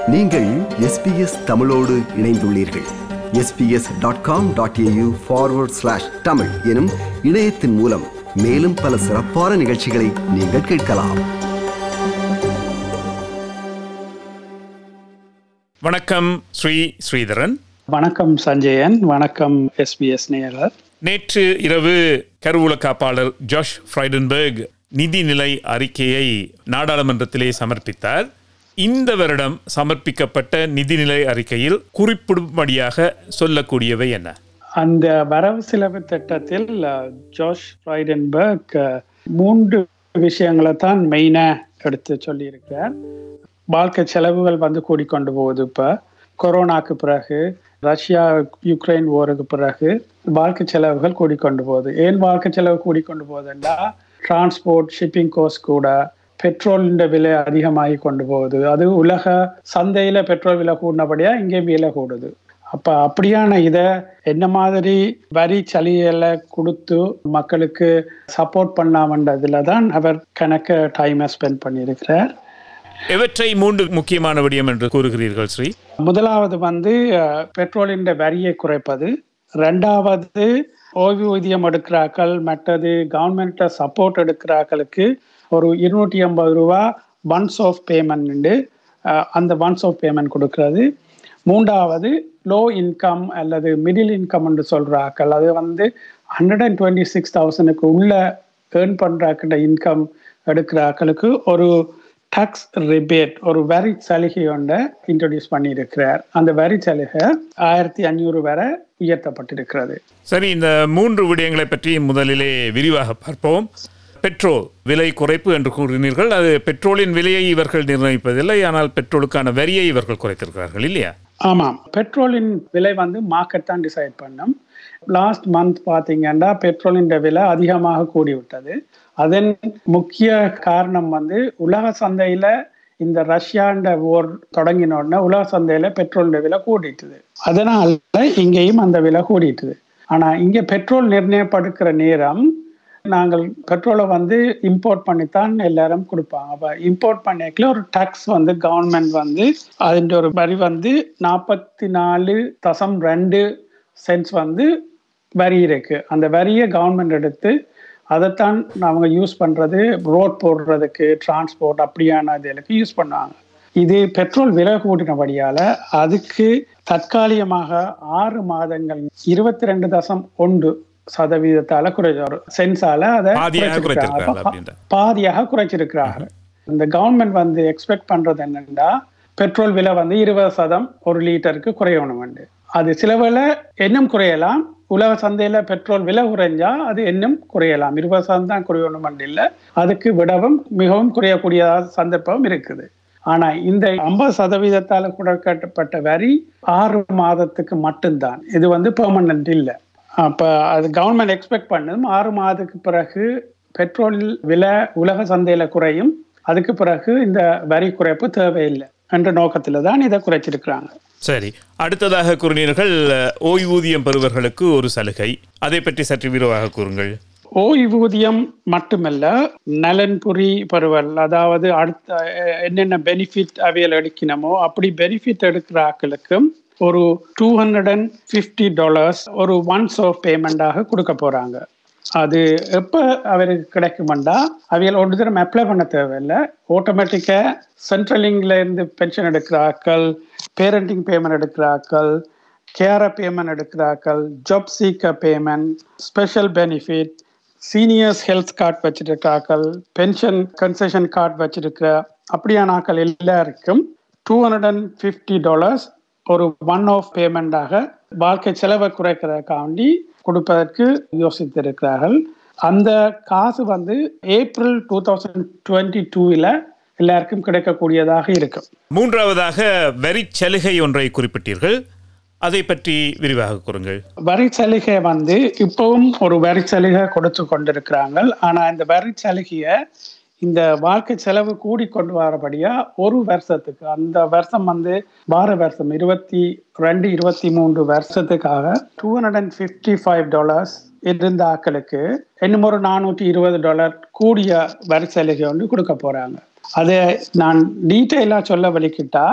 நீங்கள் எஸ்பிஎஸ் தமிழோடு இணைந்துள்ளீர்கள் S B S dot com dot A U forward slash தமிழ் எனும் இணையத்தின் மூலம் மேலும் பல சிறப்பான நிகழ்ச்சிகளை நீங்கள் கேட்கலாம் வணக்கம் ஸ்ரீ ஸ்ரீதரன் வணக்கம் சஞ்சயன் வணக்கம் எஸ்பிஎஸ் நேயர் நேற்று இரவு கருவூல காப்பாளர் ஜாஷ் ஃப்ரைடன்பர்க் நிதிநிலை அறிக்கையை நாடாளுமன்றத்திலே சமர்ப்பித்தார் இந்த வருடம் சமர்ப்பிக்கப்பட்ட நிதிநிலை அறிக்கையில் குறிப்பிடும்படியாக சொல்லக்கூடியவை என்ன அந்த வரவு செலவு திட்டத்தில் அஹ், ஜோஷ் ஃப்ரைடன்பர்க் அஹ், மூன்று விஷயங்களை தான் மெயினாக எடுத்து சொல்லியிருக்கார் வாழ்க்கை செலவுகள் வந்து கூடிக்கொண்டு போகுது இப்போ கொரோனாக்கு பிறகு ரஷ்யா யுக்ரைன் போருக்கு பிறகு வாழ்க்கை செலவுகள் கூடிக்கொண்டு போகுது ஏன் வாழ்க்கை செலவு கூடிக்கொண்டு போகுதுன்னா டிரான்ஸ்போர்ட் ஷிப்பிங் கோஸ்ட் கூட பெட்ரோலின் விலை அதிகமாகி கொண்டு போகுது அது உலக சந்தையில பெட்ரோல் விலை கூடினபடியா இங்கேயும் விலை கூடுது அப்ப அப்படியான இதை என்ன மாதிரி வரி சலுகைகளை கொடுத்து மக்களுக்கு சப்போர்ட் பண்ணாமன்றதுல தான் அவர் கணக்க டைமை ஸ்பெண்ட் பண்ணியிருக்கிறார் எவற்றை மூன்று முக்கியமான விடயம் என்று கூறுகிறீர்கள் ஸ்ரீ முதலாவது வந்து அஹ், பெட்ரோலின் வரியை குறைப்பது ரெண்டாவது ஓய்வூதியம் எடுக்கிறாக்கள் மற்றது கவர்மெண்ட் சப்போர்ட் எடுக்கிறாக்களுக்கு ஒரு இருநூற்றி ஐம்பது ரூபா ஒன்ஸ் ஆஃப் பேமெண்ட் அந்த ஒன்ஸ் ஆஃப் பேமெண்ட் கொடுக்கிறது மூன்றாவது லோ இன்கம் அல்லது மிடில் இன்கம் என்று சொல்றாக்கள் அது வந்து ஹண்ட்ரட் அண்ட் டுவெண்ட்டி சிக்ஸ் தௌசண்ட்க்கு உள்ள ஏர்ன் பண்றாக்கிட்ட இன்கம் எடுக்கிறாக்களுக்கு ஒரு டாக்ஸ் ரிபேட் ஒரு வரி சலுகை ஒன்றை இன்ட்ரடியூஸ் பண்ணியிருக்கிறார் அந்த வரி சலுகை ஆயிரத்தி அஞ்சூறு வரை உயர்த்தப்பட்டிருக்கிறது சரி இந்த மூன்று விடயங்களை பற்றி முதலிலே விரிவாக பார்ப்போம் பெட்ரோல் விலை குறைப்பு என்று கூறினீர்கள் அது பெட்ரோலின் விலையை இவர்கள் நிர்ணயிப்பதில்லை ஆனால் பெட்ரோலுக்கான வரியை இவர்கள் குறைத்திருக்கிறார்கள் இல்லையா ஆமாம் பெட்ரோலின் விலை வந்து மார்க்கெட் தான் டிசைட் பண்ணும் லாஸ்ட் மந்த் பார்த்தீங்கன்னா பெட்ரோலின் விலை அதிகமாக கூடிவிட்டது அதன் முக்கிய காரணம் வந்து உலக சந்தையில இந்த ரஷ்யாண்ட ஓர் தொடங்கின உடனே உலக சந்தையில பெட்ரோல் விலை கூடிட்டுது அதனால இங்கேயும் அந்த விலை கூடிட்டுது ஆனா இங்க பெட்ரோல் நிர்ணயப்படுக்கிற நேரம் நாங்கள் பெட்ரோலை வந்து இம்போர்ட் பண்ணித்தான் எல்லாரும் கொடுப்பாங்க அப்போ இம்போர்ட் பண்ணிக்கல ஒரு டாக்ஸ் வந்து கவர்மெண்ட் வந்து அதிൻ്റെ ஒரு வரி வந்து நாற்பத்தி நாலு தசம் ரெண்டு சென்ட்ஸ் வந்து வரி இருக்கு அந்த வரியை கவர்மெண்ட் எடுத்து அதைத்தான் அவங்க யூஸ் பண்றது ரோட் போடுறதுக்கு டிரான்ஸ்போர்ட் அப்படியான இதுகளுக்கு யூஸ் பண்ணுவாங்க இது பெட்ரோல் விலை கூட்டினபடியால அதுக்கு தற்காலிகமாக ஆறு மாதங்கள் இருபத்தி ரெண்டு தசம் ஒன்று சதவீதத்தால குறைச்சாரு சென்ஸால அதை பாதியாக குறைச்சிருக்காங்க. குறைத்திருக்கிறார்கள் அப்படின்ற பாதியாக குறைச்சிருக்கிறாங்க இந்த கவர்மெண்ட் வந்து எக்ஸ்பெக்ட் பண்றது என்னன்னா பெட்ரோல் விலை வந்து இருபது சதம் ஒரு லிட்டருக்கு குறையணும் வந்து அது சில வேளை இன்னும் குறையலாம் உலக சந்தையில பெட்ரோல் விலை குறைஞ்சா அது இன்னும் குறையலாம் இருபது சதம் தான் குறையணும் இல்லை அதுக்கு விடவும் மிகவும் குறையக்கூடிய சந்தர்ப்பம் இருக்குது ஆனா இந்த ஐம்பது சதவீதத்தால குறைக்கப்பட்ட வரி ஆறு மாதத்துக்கு மட்டும்தான் இது வந்து பெர்மனன்ட் இல்லை அப்ப அது கவர்மெண்ட் எக்ஸ்பெக்ட் பண்ணதும் ஆறு மாதத்துக்கு பிறகு பெட்ரோல் விலை உலக சந்தையில குறையும் அதுக்கு பிறகு இந்த வரி குறைப்பு தேவையில்லை என்ற நோக்கத்துல தான் இதை குறைச்சிருக்கிறாங்க சரி அடுத்ததாக கூறினீர்கள் அஹ், ஓய்வூதியம் பெறுவர்களுக்கு ஒரு சலுகை அதை பற்றி சற்று விரிவாக கூறுங்கள் ஓய்வூதியம் மட்டுமல்ல நலன்புரி பருவல் அதாவது அடுத்த அஹ், என்னென்ன பெனிஃபிட் அவையில் எடுக்கணுமோ அப்படி பெனிஃபிட் எடுக்கிற ஆட்களுக்கும் ஒரு two hundred and fifty dollars ஒரு ஒன்ஸ் ஆஃப் பேமெண்டாக கொடுக்க போறாங்க அது எப்போ அவருக்கு கிடைக்குமெண்டா அவைகள் ஒரு தரம் அப்ளை பண்ண தேவையில்லை ஆட்டோமேட்டிக்காக சென்ட்ரலிங்ல இருந்து பென்ஷன் எடுக்கிற ஆட்கள் பேரண்டிங் பேமெண்ட் எடுக்கிற ஆட்கள் கேர பேமெண்ட் எடுக்கிறாக்கள் job seeker payment special benefit seniors health card வச்சிருக்காக்கள் பென்ஷன் கன்செஷன் கார்டு வச்சிருக்கிற அப்படியான ஆக்கள் எல்லாருக்கும் two hundred and fifty dollars ஒரு ஒன் ஆஃப் பேமெண்டாக வாழ்க்கை செலவை குறைக்கிறதுக்காண்டி கொடுப்பதற்கு யோசித்திருக்கிறார்கள் அந்த காசு வந்து ஏப்ரல் டூ தௌசண்ட் டுவெண்ட்டி டூவில் எல்லாருக்கும் கிடைக்கக்கூடியதாக இருக்கும் மூன்றாவதாக வரி சலுகை ஒன்றை குறிப்பிட்டீர்கள் அதை பற்றி விரிவாக கூறுங்கள் வரி சலுகை வந்து இப்பவும் ஒரு வரி சலுகை கொடுத்து கொண்டிருக்கிறாங்க ஆனா இந்த வரி சலுகையை இந்த வாழ்க்கை செலவு கூடி கொண்டு வரபடியா ஒரு வருஷத்துக்கு அந்த வருஷம் வந்து வார வருஷம் இருபத்தி ரெண்டு இருபத்தி மூன்று வருஷத்துக்காக two hundred and fifty five dollars இருந்த ஆக்களுக்கு இன்னும் ஒரு நானூற்றி இருபது டாலர் கூடிய வரி சலுகை வந்து கொடுக்க போறாங்க அதை நான் டீட்டெயிலாக சொல்ல வலிக்கிட்டா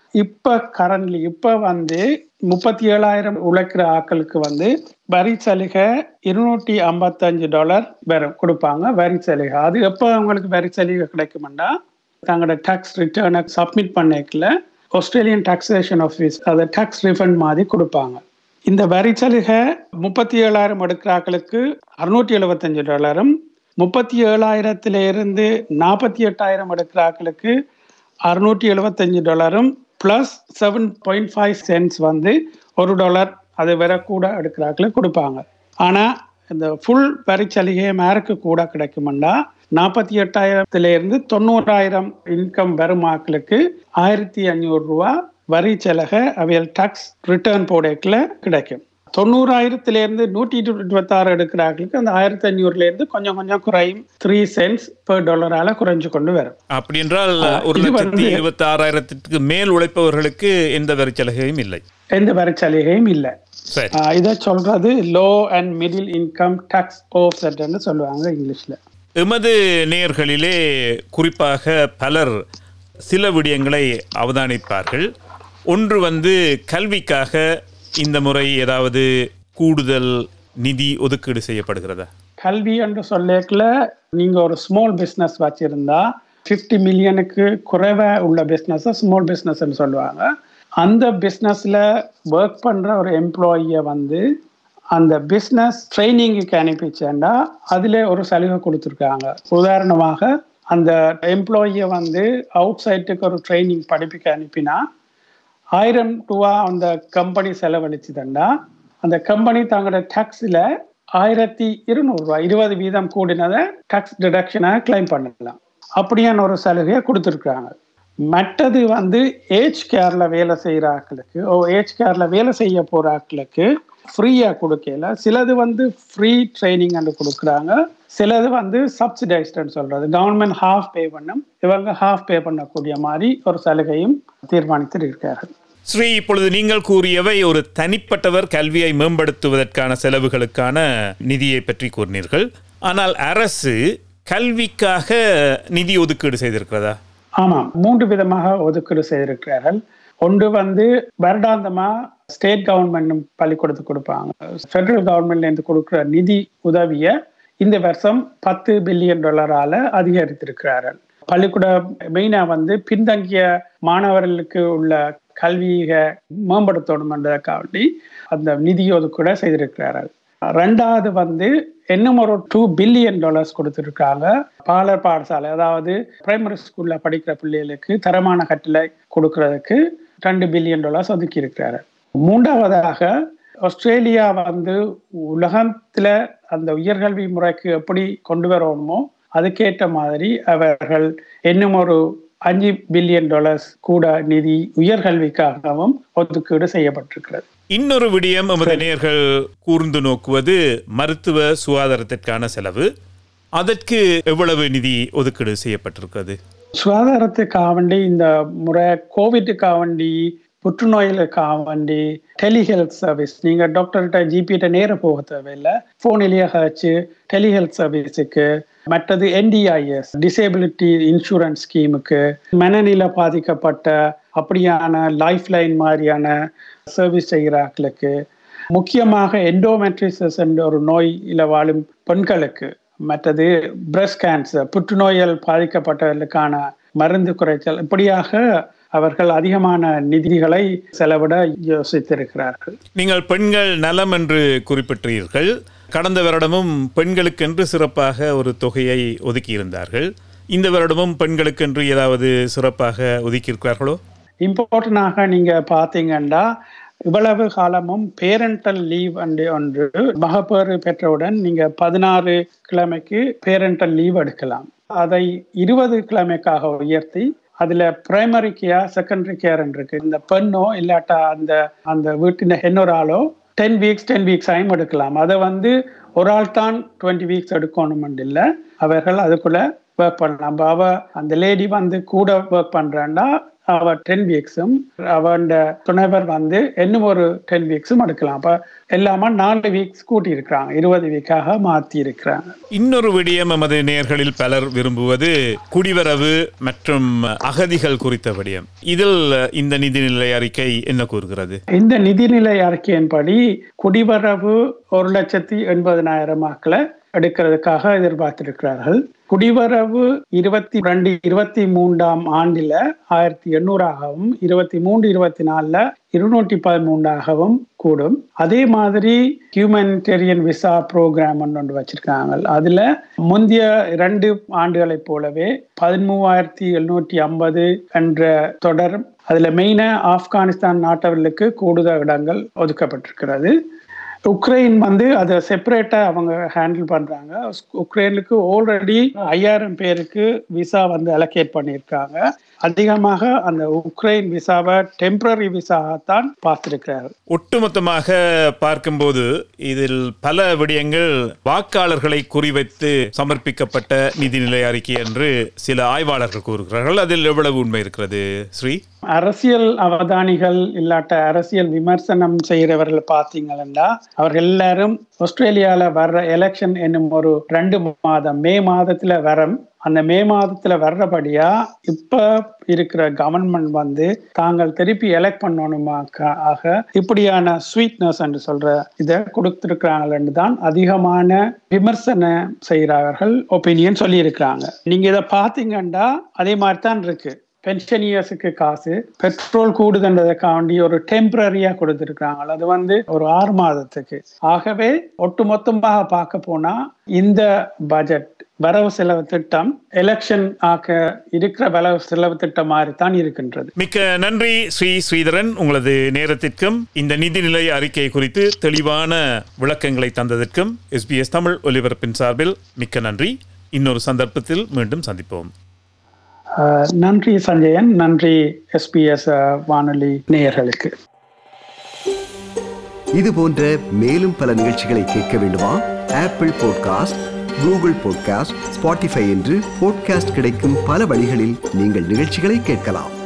இப்ப கரண்ட்லி இப்ப வந்து முப்பத்தி ஏழாயிரம் உழைக்கிற ஆட்களுக்கு வந்து வரி சலுகை இருநூற்றி ஐம்பத்தஞ்சு டாலர் வரும் கொடுப்பாங்க வரி சலுகை அது எப்போ அவங்களுக்கு வரி சலுகை கிடைக்குமெண்டா தங்களோட டாக்ஸ் ரிட்டர்னை சப்மிட் பண்ணிக்கல ஆஸ்திரேலியன் டாக்ஸேஷன் ஆஃபீஸ் அதை டாக்ஸ் ரிஃபண்ட் மாதிரி கொடுப்பாங்க இந்த வரி சலுகை முப்பத்தி ஏழாயிரம் எடுக்கிற ஆட்களுக்கு அறுநூற்றி எழுபத்தஞ்சு டாலரும் முப்பத்தி ஏழாயிரத்துல இருந்து நாற்பத்தி எட்டாயிரம் எடுக்கிற ஆட்களுக்கு அறுநூற்றி எழுபத்தஞ்சு டாலரும் plus seven point five cents வந்து ஒரு டாலர் அது வர கூட எடுக்கிற ஆட்களுக்கு கொடுப்பாங்க ஆனால் இந்த ஃபுல் வரி சலுகையை மேருக்கு கூட கிடைக்குமெண்டா நாற்பத்தி எட்டாயிரத்துல இருந்து தொண்ணூறாயிரம் இன்கம் வரும் ஆட்களுக்கு ஆயிரத்தி அஞ்சூறு ரூபா வரி சலுகை அவையல் டாக்ஸ் ரிட்டர்ன் போடக்குல கிடைக்கும் தொண்ணூறாயிரத்துல இருந்து நூற்றி இருபத்தாறு எடுக்கிறார்களுக்கு அந்த ஆயிரத்தி அஞ்சூறுல இருந்து கொஞ்சம் கொஞ்சம் குறையும் த்ரீ சென்ட்ஸ் பெர் டாலரால குறைஞ்சு கொண்டு வரும் அப்படி என்றால் ஒரு இது லட்சத்தி வந்து- இருபத்தி ஆறாயிரத்திற்கு மேல் உழைப்பவர்களுக்கு எந்த வரி சலுகையும் இல்லை எந்த வரி சலுகையும் இல்லை சரி இதை சொல்றது low and middle income tax ஓஃப்செட்னு சொல்லுவாங்க இங்கிலீஷ்ல எமது நேயர்களிலே குறிப்பாக பலர் சில விடயங்களை அவதானிப்பார்கள் ஒன்று வந்து கல்விக்காக இந்த முறை ஏதாவது கூடுதல் நிதி ஒதுக்கீடு செய்யப்படுகிறதா கல்வி என்று சொல்லக்கல நீங்க ஒரு ஸ்மால் பிஸ்னஸ் வச்சிருந்தா 50 மில்லியனுக்கு குறைவா உள்ள பிஸ்னஸ் ஸ்மால் பிஸ்னஸ்ன்னு சொல்லுவாங்க அந்த பிஸ்னஸ்ல ஒர்க் பண்ற ஒரு எம்ப்ளாயியை வந்து அந்த பிஸ்னஸ் ட்ரைனிங்குக்கு அனுப்பிச்சேன்டா அதில் ஒரு சலுகை கொடுத்துருக்காங்க உதாரணமாக அந்த எம்ப்ளாயியை வந்து அவுட் சைட்டுக்கு ஒரு ட்ரைனிங் படிப்புக்கு அனுப்பினா ஆயிரம் ரூபா அந்த கம்பெனி செலவழிச்சுதண்டா அந்த கம்பெனி தங்களோட டாக்ஸில் ஆயிரத்தி இருநூறுவா இருபது வீதம் கூடினதை டாக்ஸ் டிடக்ஷனாக கிளைம் பண்ணலாம் அப்படியான ஒரு சலுகையை கொடுத்துருக்காங்க மற்றது வந்து ஏஜ் கேர்ல வேலை செய்கிற ஆட்களுக்கு ஓ ஏஜ் கேர்ல வேலை செய்ய போகிற ஆட்களுக்கு ஃப்ரீயாக கொடுக்கல சிலது வந்து ஃப்ரீ ட்ரைனிங் அண்டு கொடுக்குறாங்க சிலது வந்து சப்சிடைஸ்டுன்னு சொல்றது கவர்மெண்ட் ஹாஃப் பே பண்ணும் இவங்க ஹாஃப் பே பண்ணக்கூடிய மாதிரி ஒரு சலுகையும் தீர்மானித்திருக்கிறார்கள் ஸ்ரீ இப்பொழுது நீங்கள் கூறியவை ஒரு தனிப்பட்டவர் கல்வியை மேம்படுத்துவதற்கான செலவுகளுக்கான நிதியை பற்றி கூறினீர்கள் ஆனால் அரசு கல்விக்காக நிதி ஒதுக்கீடு செய்திருக்கிறதா ஆமாம் மூன்று விதமாக ஒதுக்கீடு செய்திருக்கிறார்கள் ஒன்று வந்து வருடாந்தமா ஸ்டேட் கவர்மெண்ட் பள்ளிக்கூடத்துக்கு கொடுப்பாங்க ஃபெடரல் கவர்மெண்ட்லேருந்து கொடுக்குற நிதி உதவியை இந்த வருஷம் பத்து பில்லியன் டாலரால அதிகரித்திருக்கிறார்கள் பள்ளிக்கூட மெயினா வந்து பின்தங்கிய மாணவர்களுக்கு உள்ள கல்வியை மேம்படுத்தணும் வேண்டி அந்த நிதி ஒதுக்கீடை செய்திருக்கிறார்கள் ரெண்டாவது வந்து இன்னும் ஒரு டூ பில்லியன் டாலர்ஸ் கொடுத்துருக்காங்க பாலர் பாடசாலை அதாவது பிரைமரி ஸ்கூல்ல படிக்கிற பிள்ளைகளுக்கு தரமான கட்டளை கொடுக்கறதுக்கு ரெண்டு பில்லியன் டாலர்ஸ் ஒதுக்கி இருக்கிறாரு மூன்றாவதாக ஆஸ்திரேலியா வந்து உலகத்துல அந்த உயர்கல்வி முறைக்கு எப்படி கொண்டு வரணுமோ அதுக்கேற்ற மாதிரி அவர்கள் இன்னும் ஒரு அஞ்சு பில்லியன் டாலர்ஸ் கூட நிதி உயர்கல்விக்காகவும் ஒதுக்கீடு செய்யப்பட்டிருக்கிறது இன்னொரு விடயம் எமது நேயர்கள் கூர்ந்து நோக்குவது மருத்துவ சுகாதாரத்திற்கான செலவு அதற்கு எவ்வளவு நிதி ஒதுக்கீடு செய்யப்பட்டிருக்கிறது சுகாதாரத்துக்காக வேண்டி இந்த முறை கோவிட்டுக்காக வேண்டி புற்றுநோய்களுக்காக வேண்டி டெலிஹெல்த் சர்வீஸ் நீங்க டாக்டர்கிட்ட ஜிபிகிட்ட நேர போக தேவையில்லை ஃபோனிலேயே வச்சு டெலிஹெல்த் சர்வீஸுக்கு மற்றது என்டிஐஎஸ் டிசேபிலிட்டி இன்சூரன்ஸ் ஸ்கீமுக்கு மனநிலை பாதிக்கப்பட்ட அப்படியான லைஃப் லைன் மாதிரியான சர்வீஸ் செய்கிறார்களுக்கு முக்கியமாக எண்டோமெட்ரிசஸ் என்ற ஒரு நோயில வாழும் பெண்களுக்கு மற்றது பிரஸ்ட் கேன்சர் புற்றுநோயால் பாதிக்கப்பட்டவர்களுக்கான மருந்து குறைச்சல் இப்படியாக அவர்கள் அதிகமான நிதிகளை செலவிட யோசித்திருக்கிறார்கள் நீங்கள் பெண்கள் நலம் என்று குறிப்பிட்டீர்கள் கடந்த வருடமும் பெண்களுக்கென்று சிறப்பாக ஒரு தொகையை ஒதுக்கியிருந்தார்கள் இந்த வருடமும் பெண்களுக்கென்று ஏதாவது சிறப்பாக ஒதுக்கியிருக்கிறார்களோ இம்பார்ட்டனாக நீங்க பாத்தீங்கன்னா இவ்வளவு காலமும் பேரண்டல் லீவ் அண்டு ஒன்று மகப்பேறு பெற்றவுடன் நீங்க பதினாறு கிழமைக்கு பேரண்டல் லீவ் எடுக்கலாம் அதை இருபது கிழமைக்காக உயர்த்தி அதுல பிரைமரி கேர் செகண்டரி கேர் இருக்கு இந்த பெண்ணோ இல்லாட்டா அந்த அந்த வீட்டின் இன்னொரு ஆளோ டென் வீக்ஸ் டென் வீக்ஸ் ஆயும் எடுக்கலாம் அதை வந்து ஒரு ஆள் தான் டுவெண்ட்டி வீக்ஸ் எடுக்கணும் இல்லை அவர்கள் அதுக்குள்ள ஒர்க் பண்ணலாம் அப்ப அவ அந்த லேடி வந்து கூட ஒர்க் பண்றான்னா அவர் டென் வீக்ஸும் அவன் துணைவர் வந்து இன்னும் ஒரு டென் வீக்ஸும் எடுக்கலாம் அப்ப எல்லாமே நாலு வீக்ஸ் கூட்டி இருக்கிறாங்க இருபது வீக்காக மாத்தி இருக்கிறாங்க இன்னொரு விடயம் எமது நேயர்களில் பலர் விரும்புவது குடிவரவு மற்றும் அகதிகள் குறித்த விடயம் இதில் இந்த நிதிநிலை அறிக்கை என்ன கூறுகிறது இந்த நிதிநிலை அறிக்கையின்படி குடிவரவு ஒரு லட்சத்தி எண்பதனாயிரம் மக்களை எடுக்கிறதுக்காக எதிர்பார்த்திருக்கிறார்கள் குடிவரவு இருபத்தி ரெண்டு இருபத்தி மூன்றாம் ஆண்டில ஆயிரத்தி எண்ணூறாகவும் இருபத்தி மூன்று இருபத்தி நாலுல இருநூற்றி பதிமூன்றாகவும் கூடும் அதே மாதிரி ஹியூமனிடேரியன் விசா ப்ரோக்ராம் ஒன்று வச்சிருக்காங்க அதுல முந்தைய இரண்டு ஆண்டுகளைப் போலவே பதிமூவாயிரத்தி எழுநூற்றி ஐம்பது என்ற தொடர் அதுல மெயினா ஆப்கானிஸ்தான் நாட்டவர்களுக்கு கூடுதல் இடங்கள் ஒதுக்கப்பட்டிருக்கிறது உக்ரைன் வந்து அதை செப்பரேட்டா அவங்க ஹேண்டில் பண்றாங்க உக்ரைனுக்கு ஆல்ரெடி ஐயாயிரம் பேருக்கு விசா வந்து அலோகேட் பண்ணியிருக்காங்க அதிகமாக அந்த உக்ரைன் விசாவை டெம்பரரி விசாகத்தான் பார்த்திருக்கிறார் ஒட்டுமொத்தமாக பார்க்கும்போது இதில் பல விடயங்கள் வாக்காளர்களை குறிவைத்து சமர்ப்பிக்கப்பட்ட நிதிநிலை அறிக்கை என்று சில ஆய்வாளர்கள் கூறுகிறார்கள் அதில் எவ்வளவு உண்மை இருக்கிறது ஸ்ரீ அரசியல் அவதானிகள் இல்லாட்ட அரசியல் விமர்சனம் செய்கிறவர்கள் பார்த்தீங்கன்னா அவர்கள் எல்லாரும் ஆஸ்திரேலியால வர்ற எலெக்ஷன் என்னும் ஒரு ரெண்டு மாதம் மே மாதத்துல வரம் அந்த மே மாதத்துல வர்றபடியா இப்ப இருக்கிற கவர்மெண்ட் வந்து தாங்கள் திருப்பி எலெக்ட் பண்ணணுமாக்க ஆக இப்படியான ஸ்வீட்னஸ் என்று சொல்ற இதை கொடுத்திருக்கிறாங்கன்னு தான் அதிகமான விமர்சனம் செய்கிறார்கள் ஒப்பீனியன் சொல்லியிருக்கிறாங்க நீங்க இதை பாத்தீங்கன்னா அதே மாதிரி தான் இருக்கு பென்ஷனியர்ஸுக்கு காசு பெட்ரோல் கூடுதுன்றதுக்காண்டி ஒரு டெம்பரரியா கொடுத்துருக்காங்க அது வந்து ஒரு ஆறு மாதத்துக்கு ஆகவே ஒட்டுமொத்தமாக பார்க்க போனா இந்த பட்ஜெட் வரவு செலவு திட்டம் எலெக்ஷன் ஆக்க இருக்கிற வரவு செலவு திட்டம் மாதிரி தான் இருக்கின்றது மிக்க நன்றி ஸ்ரீ ஸ்ரீதரன் உங்களது நேரத்திற்கும் இந்த நிதிநிலை அறிக்கை குறித்து தெளிவான விளக்கங்களை தந்ததற்கும் எஸ்பிஎஸ் தமிழ் ஒலிபரப்பின் சார்பில் மிக்க நன்றி இன்னொரு சந்தர்ப்பத்தில் மீண்டும் சந்திப்போம் அஹ், நன்றி சஞ்சயன் நன்றி எஸ்பிஎஸ் வானொலி நேயர்களுக்கு இது போன்ற மேலும் பல நிகழ்ச்சிகளை கேட்க வேண்டுமா Apple podcast Google podcast Spotify என்று பாட்காஸ்ட் கிடைக்கும் பல வழிகளில் நீங்கள் நிகழ்ச்சிகளை கேட்கலாம்